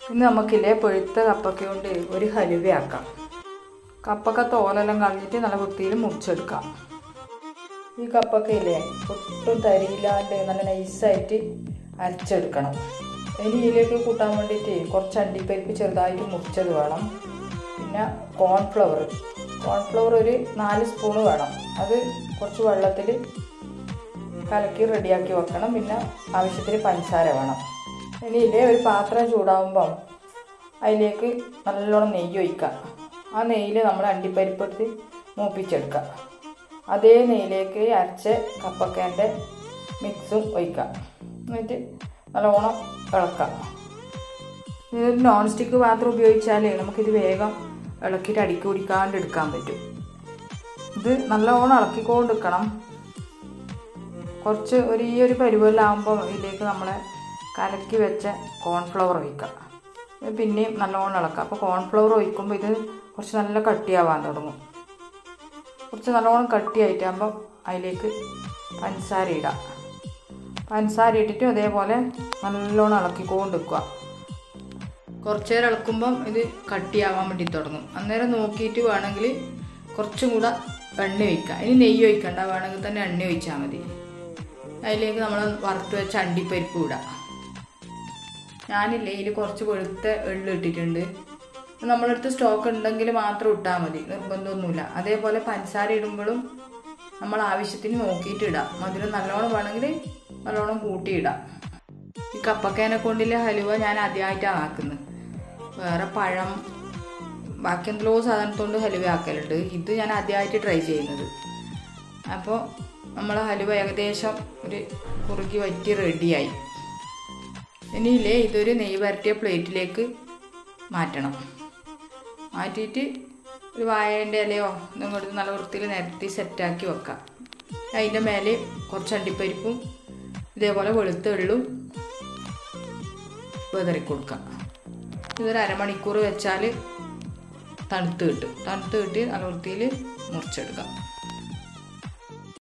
ഇന്ന് നമുക്കില്ലേ പൊഴുത്ത കപ്പക്ക കൊണ്ട് ഒരു ഹലുവയാക്കാം കപ്പക്ക തോലെല്ലാം കളഞ്ഞിട്ട് നല്ല വൃത്തിയിൽ മുറിച്ചെടുക്കാം ഈ കപ്പക്കയില്ലേ ഒട്ടും തരിയില്ലാണ്ട് നല്ല നൈസായിട്ട് അരച്ചെടുക്കണം ഇനി ഇതിലേക്ക് കൂട്ടാൻ വേണ്ടിയിട്ട് കുറച്ച് അണ്ടിപ്പരിപ്പ് ചെറുതായിട്ട് മുറിച്ചത് വേണം പിന്നെ കോൺഫ്ലവർ കോൺഫ്ലവർ ഒരു നാല് സ്പൂണ് വേണം അത് കുറച്ച് വെള്ളത്തിൽ കലക്കി റെഡിയാക്കി വെക്കണം പിന്നെ ആവശ്യത്തിന് പഞ്ചസാര വേണം ഇനി ഇല്ലേ ഒരു പാത്രം ചൂടാവുമ്പം അതിലേക്ക് നല്ലോണം നെയ്യ് ഒഴിക്കുക ആ നെയ്യിൽ നമ്മൾ അണ്ടിപ്പരിപ്പ് എടുത്ത് മൂപ്പിച്ചെടുക്കുക അതേ നെയ്യിലേക്ക് അരച്ച കപ്പക്കേൻ്റെ മിക്സും ഒഴിക്കുക എന്നിട്ട് നല്ലോണം ഇളക്കാം ഇത് നോൺ സ്റ്റിക്ക് പാത്രം ഉപയോഗിച്ചാലേ നമുക്കിത് വേഗം ഇളക്കിയിട്ട് അടിക്ക് പിടിക്കാണ്ട് എടുക്കാൻ പറ്റും ഇത് നല്ലോണം ഇളക്കിക്കൊണ്ട് നിൽക്കണം കുറച്ച് ഒരു ഈ ഒരു പരുവെല്ലാകുമ്പോൾ ഇതിലേക്ക് നമ്മളെ കലക്കി വെച്ച കോൺഫ്ലവർ ഒഴിക്കുക ഇത് പിന്നെയും നല്ലോണം ഇളക്കുക അപ്പോൾ കോൺഫ്ലവർ ഒഴിക്കുമ്പോൾ ഇത് കുറച്ച് നല്ല കട്ടിയാവാൻ തുടങ്ങും കുറച്ച് നല്ലോണം കട്ടിയായിട്ടാകുമ്പോൾ അതിലേക്ക് പഞ്ചസാര ഇടാം പഞ്ചസാര ഇട്ടിട്ട് അതേപോലെ നല്ലോണം ഇളക്കിക്കൊണ്ട് വെക്കുക കുറച്ച് നേരം ഇളക്കുമ്പം ഇത് കട്ടിയാവാൻ വേണ്ടി തുടങ്ങും അന്നേരം നോക്കിയിട്ട് വേണമെങ്കിൽ കുറച്ചും കൂടെ എണ്ണ ഒഴിക്കാം ഇനി നെയ്യ് ഒഴിക്കണ്ട വേണമെങ്കിൽ തന്നെ എണ്ണ ഒഴിച്ചാൽ മതി അതിലേക്ക് നമ്മൾ വറുത്ത് വെച്ച അണ്ടിപ്പരിപ്പ് ഇടാം ഞാനില്ലേ ഇതിൽ കുറച്ച് വെളുത്ത എള്ള് ഇട്ടിട്ടുണ്ട് നമ്മളടുത്ത് സ്റ്റോക്ക് ഉണ്ടെങ്കിൽ മാത്രം ഇട്ടാൽ മതി നിർബന്ധമൊന്നുമില്ല അതേപോലെ പഞ്ചസാര ഇടുമ്പോഴും നമ്മൾ ആവശ്യത്തിന് നോക്കിയിട്ട് ഇടാം മധുരം നല്ലോണം വേണമെങ്കിൽ നല്ലോണം കൂട്ടിയിടാം ഈ കപ്പക്കേനെ കൊണ്ടിലെ ഹലുവ ഞാൻ ആദ്യമായിട്ടാണ് ആക്കുന്നത് വേറെ പഴം ബാക്കി എന്തെല്ലോ സാധനത്തോണ്ട് ഹലുവ ആക്കലുണ്ട് ഇത് ഞാൻ ആദ്യമായിട്ട് ട്രൈ ചെയ്യുന്നത് അപ്പോൾ നമ്മൾ ഹലുവ ഏകദേശം ഒരു കുറുക്കി വറ്റി റെഡിയായി ഇനിയില്ലേ ഇതൊരു നെയ്യ് വരട്ടിയ പ്ലേറ്റിലേക്ക് മാറ്റണം മാറ്റിയിട്ട് ഒരു വാഴേൻ്റെ ഇലയോ ഇതും കൊടുത്ത് നല്ല വൃത്തിയിൽ നിരത്തി സെറ്റാക്കി വെക്കാം അതിൻ്റെ മേലെ കുറച്ച് അണ്ടിപ്പരിപ്പും ഇതേപോലെ വെളുത്ത എള്ളും വെതറി കൊടുക്കാം ഇതൊരു അരമണിക്കൂർ വെച്ചാൽ തണുത്ത് കിട്ടും തണുത്ത് കിട്ടി നല്ല വൃത്തിയിൽ മുറിച്ചെടുക്കാം